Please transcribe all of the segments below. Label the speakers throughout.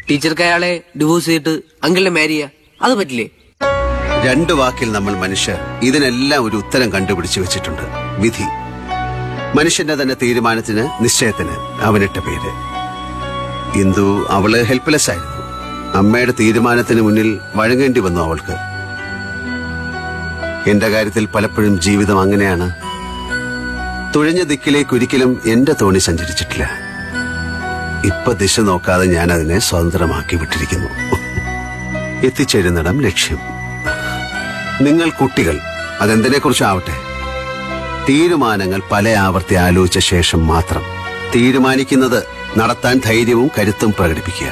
Speaker 1: ടീച്ചർക്ക് അയാളെ ഡിവോഴ്സ് ചെയ്തിട്ട് അങ്കിളിനെ മാരി ചെയ്യാ അത് പറ്റില്ലേ
Speaker 2: രണ്ടു വാക്കിൽ നമ്മൾ മനുഷ്യർ ഇതിനെല്ലാം ഒരു ഉത്തരം കണ്ടുപിടിച്ചു വെച്ചിട്ടുണ്ട് വിധി മനുഷ്യന്റെ തന്നെ തീരുമാനത്തിന് നിശ്ചയത്തിന് അവനിട്ട പേര് ഇന്ദു അവള് ഹെൽപ്ലെസ് ആയിരുന്നു അമ്മയുടെ തീരുമാനത്തിന് മുന്നിൽ വഴങ്ങേണ്ടി വന്നു അവൾക്ക് എന്റെ കാര്യത്തിൽ പലപ്പോഴും ജീവിതം അങ്ങനെയാണ് തുഴഞ്ഞ ദിക്കിലേക്ക് ഒരിക്കലും എന്റെ തോണി സഞ്ചരിച്ചിട്ടില്ല ഇപ്പൊ ദിശ നോക്കാതെ ഞാൻ അതിനെ സ്വതന്ത്രമാക്കി വിട്ടിരിക്കുന്നു എത്തിച്ചേരുന്നിടം ലക്ഷ്യം നിങ്ങൾ കുട്ടികൾ അതെന്തിനെ കുറിച്ചാവട്ടെ തീരുമാനങ്ങൾ പല ആവർത്തി ആലോചിച്ച ശേഷം മാത്രം തീരുമാനിക്കുന്നത് നടത്താൻ ധൈര്യവും കരുത്തും പ്രകടിപ്പിക്കുക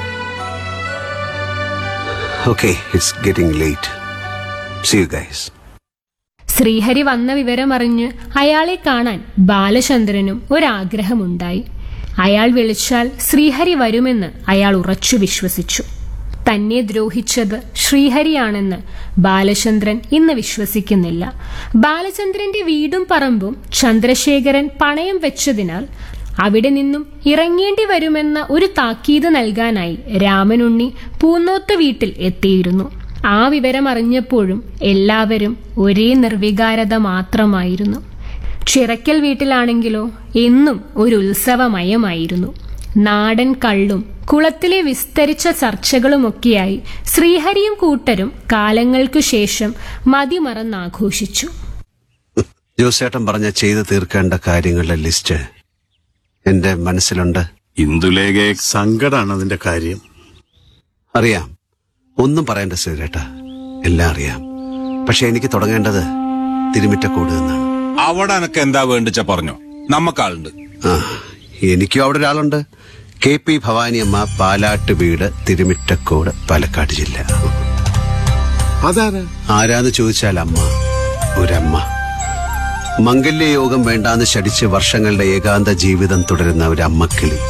Speaker 2: okay it's getting late see you guys
Speaker 3: Sreehari വന്ന വിവരമറിഞ്ഞ് അയാളെ കാണാൻ ബാലചന്ദ്രനും ഒരാഗ്രഹമുണ്ടായി അയാൾ വിളിച്ചാൽ ശ്രീഹരി വരുമെന്ന് അയാൾ ഉറച്ചു വിശ്വസിച്ചു തന്നെ ദ്രോഹിച്ചത് ശ്രീഹരിയാണെന്ന് ബാലചന്ദ്രൻ ഇന്ന് വിശ്വസിക്കുന്നില്ല ബാലചന്ദ്രന്റെ വീടും പറമ്പും ചന്ദ്രശേഖരൻ പണയം വെച്ചതിനാൽ അവിടെ നിന്നും ഇറങ്ങേണ്ടി വരുമെന്ന ഒരു താക്കീത് നൽകാനായി രാമനുണ്ണി പൂന്നോത്ത് വീട്ടിൽ എത്തിയിരുന്നു ആ വിവരം അറിഞ്ഞപ്പോഴും എല്ലാവരും ഒരേ നിർവികാരത മാത്രമായിരുന്നു ചിറക്കൽ വീട്ടിലാണെങ്കിലോ എന്നും ഒരു ഉത്സവമയമായിരുന്നു നാടൻ കള്ളും കുളത്തിലെ വിസ്തരിച്ച ചർച്ചകളുമൊക്കെയായി ശ്രീഹരിയും കൂട്ടരും കാലങ്ങൾക്കു ശേഷം മതിമറന്നാഘോഷിച്ചു
Speaker 2: ജോസേട്ടൻ പറഞ്ഞ ചെയ്തു തീർക്കേണ്ട കാര്യങ്ങളുടെ ലിസ്റ്റ് എന്റെ മനസ്സിലുണ്ട്
Speaker 4: ഇന്ദുലേഖയെ
Speaker 5: സങ്കടാണ് അതിന്റെ കാര്യം
Speaker 2: അറിയാം ഒന്നും പറയേണ്ട സീരേട്ട എല്ലാം അറിയാം പക്ഷെ എനിക്ക് തുടങ്ങേണ്ടത് തിരുമിറ്റക്കൂട് എന്നാണ്
Speaker 4: അവിടെ എനക്ക് എന്താ വേണ്ടിച്ച പറഞ്ഞോ നമ്മക്കാളുണ്ട്
Speaker 2: ആ എനിക്കും അവിടെ ഒരാളുണ്ട് കെ പി ഭവാനിയമ്മ പാലാട്ട് വീട് തിരുമിറ്റക്കോട് പാലക്കാട് ജില്ല
Speaker 5: അതാരാ
Speaker 2: ആരാന്ന് ചോദിച്ചാൽ അമ്മ ഒരമ്മ മംഗല്യയോഗം വേണ്ടാന്ന് ശടിച്ച് വർഷങ്ങളുടെ ഏകാന്ത ജീവിതം തുടരുന്ന ഒരു അമ്മക്കിളി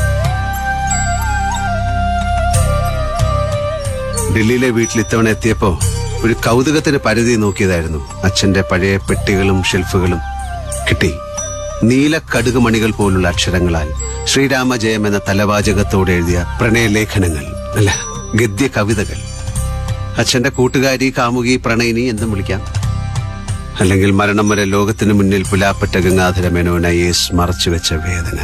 Speaker 2: ഡൽഹിയിലെ വീട്ടിൽ ഇത്തവണ എത്തിയപ്പോ ഒരു കൗതുകത്തിന് പരിധി നോക്കിയതായിരുന്നു അച്ഛന്റെ പഴയ പെട്ടികളും ഷെൽഫുകളും കിട്ടി നീല കടുകുമണികൾ പോലുള്ള അക്ഷരങ്ങളാൽ ശ്രീരാമജയം എന്ന തലവാചകത്തോടെ എഴുതിയ പ്രണയലേഖനങ്ങൾ അല്ല ഗദ്യ കവിതകൾ അച്ഛന്റെ കൂട്ടുകാരി കാമുകി പ്രണയിനി എന്തും വിളിക്കാം അല്ലെങ്കിൽ മരണം വരെ ലോകത്തിനു മുന്നിൽ പുലാപ്പെട്ട ഗംഗാധര മേനോൻ ഐ എസ് മറച്ചുവെച്ച വേദന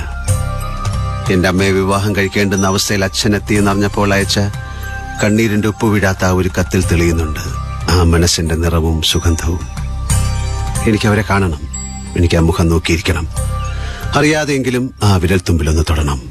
Speaker 2: എന്റെ അമ്മയെ വിവാഹം കഴിക്കേണ്ടുന്ന അവസ്ഥയിൽ അച്ഛൻ എത്തിയെന്നറിഞ്ഞപ്പോൾ അയച്ച കണ്ണീരിന്റെ ഉപ്പ് വീഴാത്ത ആ ഒരു കത്തിൽ തെളിയുന്നുണ്ട് ആ മനസ്സിന്റെ നിറവും സുഗന്ധവും എനിക്ക് അവരെ കാണണം എനിക്ക് ആ മുഖം നോക്കിയിരിക്കണം അറിയാതെയെങ്കിലും ആ വിരൽ തുമ്പിലൊന്ന് തൊടണം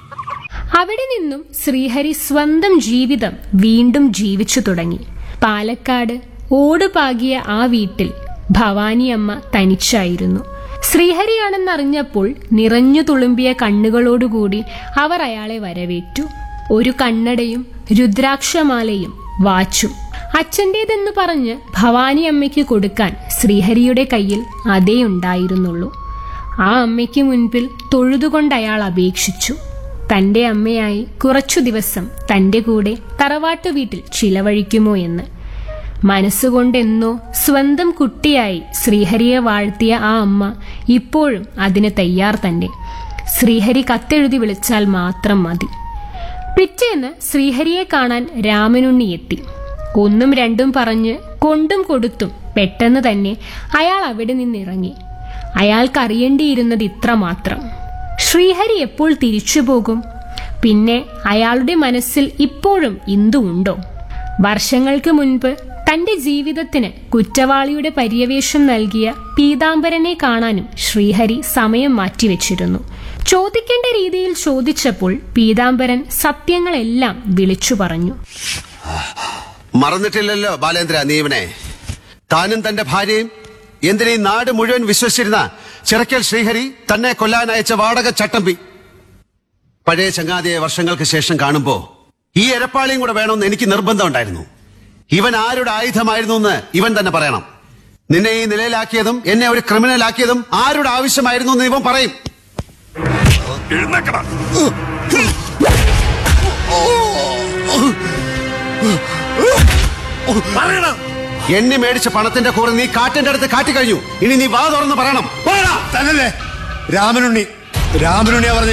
Speaker 3: അവിടെ നിന്നും ശ്രീഹരി സ്വന്തം ജീവിതം വീണ്ടും ജീവിച്ചു തുടങ്ങി പാലക്കാട് ഓടുപാകിയ ആ വീട്ടിൽ ഭവാനിയമ്മ തനിച്ചായിരുന്നു ശ്രീഹരിയാണെന്നറിഞ്ഞപ്പോൾ നിറഞ്ഞു തുളുമ്പിയ കണ്ണുകളോടുകൂടി അവർ അയാളെ വരവേറ്റു ഒരു കണ്ണടയും രുദ്രാക്ഷമാലയും വാച്ചും അച്ഛൻ്റേതെന്ന് പറഞ്ഞ് ഭവാനിയമ്മയ്ക്ക് കൊടുക്കാൻ ശ്രീഹരിയുടെ കയ്യിൽ അതേ ഉണ്ടായിരുന്നുള്ളൂ ആ അമ്മയ്ക്ക് മുൻപിൽ തൊഴുതുകൊണ്ട് അയാൾ അപേക്ഷിച്ചു തന്റെ അമ്മയായി കുറച്ചു ദിവസം തന്റെ കൂടെ തറവാട്ടു വീട്ടിൽ ചിലവഴിക്കുമോ എന്ന് മനസ്സുകൊണ്ടെന്നോ സ്വന്തം കുട്ടിയായി ശ്രീഹരിയെ വാഴ്ത്തിയ ആ അമ്മ ഇപ്പോഴും അതിന് തയ്യാർ തന്നെ ശ്രീഹരി കത്തെഴുതി വിളിച്ചാൽ മാത്രം മതി പിറ്റേന്ന് ശ്രീഹരിയെ കാണാൻ രാമനുണ്ണി എത്തി ഒന്നും രണ്ടും പറഞ്ഞ് കൊണ്ടും കൊടുത്തും പെട്ടെന്ന് തന്നെ അയാൾ അവിടെ നിന്നിറങ്ങി അയാൾക്കറിയേണ്ടിയിരുന്നത് ഇത്ര മാത്രം ശ്രീഹരി എപ്പോൾ തിരിച്ചു പോകും പിന്നെ അയാളുടെ മനസ്സിൽ ഇപ്പോഴും ഇന്ദു ഉണ്ടോ വർഷങ്ങൾക്ക് മുൻപ് തന്റെ ജീവിതത്തിന് കുറ്റവാളിയുടെ പര്യവേഷം നൽകിയ പീതാംബരനെ കാണാനും ശ്രീഹരി സമയം മാറ്റിവെച്ചിരുന്നു ചോദിക്കേണ്ട രീതിയിൽ ചോദിച്ചപ്പോൾ പീതാംബരൻ സത്യങ്ങളെല്ലാം വിളിച്ചു പറഞ്ഞു
Speaker 2: മറന്നിട്ടില്ലല്ലോ ബാലേന്ദ്ര നീ ഇവനെ താനും തന്റെ ഭാര്യയും എന്തിനീ നാട് മുഴുവൻ വിശ്വസിച്ചിരുന്ന ചിറക്കൽ ശ്രീഹരി തന്നെ കൊല്ലാൻ അയച്ച വാടക ചട്ടമ്പി പഴയ ചങ്ങാതിയെ വർഷങ്ങൾക്ക് ശേഷം കാണുമ്പോ ഈ എരപ്പാളിയും കൂടെ വേണമെന്ന് എനിക്ക് നിർബന്ധമുണ്ടായിരുന്നു ഇവൻ ആരുടെ ആയുധമായിരുന്നു എന്ന് ഇവൻ തന്നെ പറയണം നിന്നെ ഈ നിലയിലാക്കിയതും എന്നെ ഒരു ക്രിമിനലാക്കിയതും ആരുടെ ആവശ്യമായിരുന്നു എന്ന് ഇവൻ പറയും
Speaker 4: എഴുന്നേക്കടാ
Speaker 2: എണ്ണി മേടിച്ച പണത്തിന്റെ കൂടെ നീ കാറ്റിന്റെ അടുത്ത് കാറ്റി കഴിഞ്ഞു ഇനി നീ വാ തുറന്ന് പറയണം
Speaker 5: തന്നല്ലേ രാമനുണ്ണി രാമനുണ്ണിയാ പറഞ്ഞ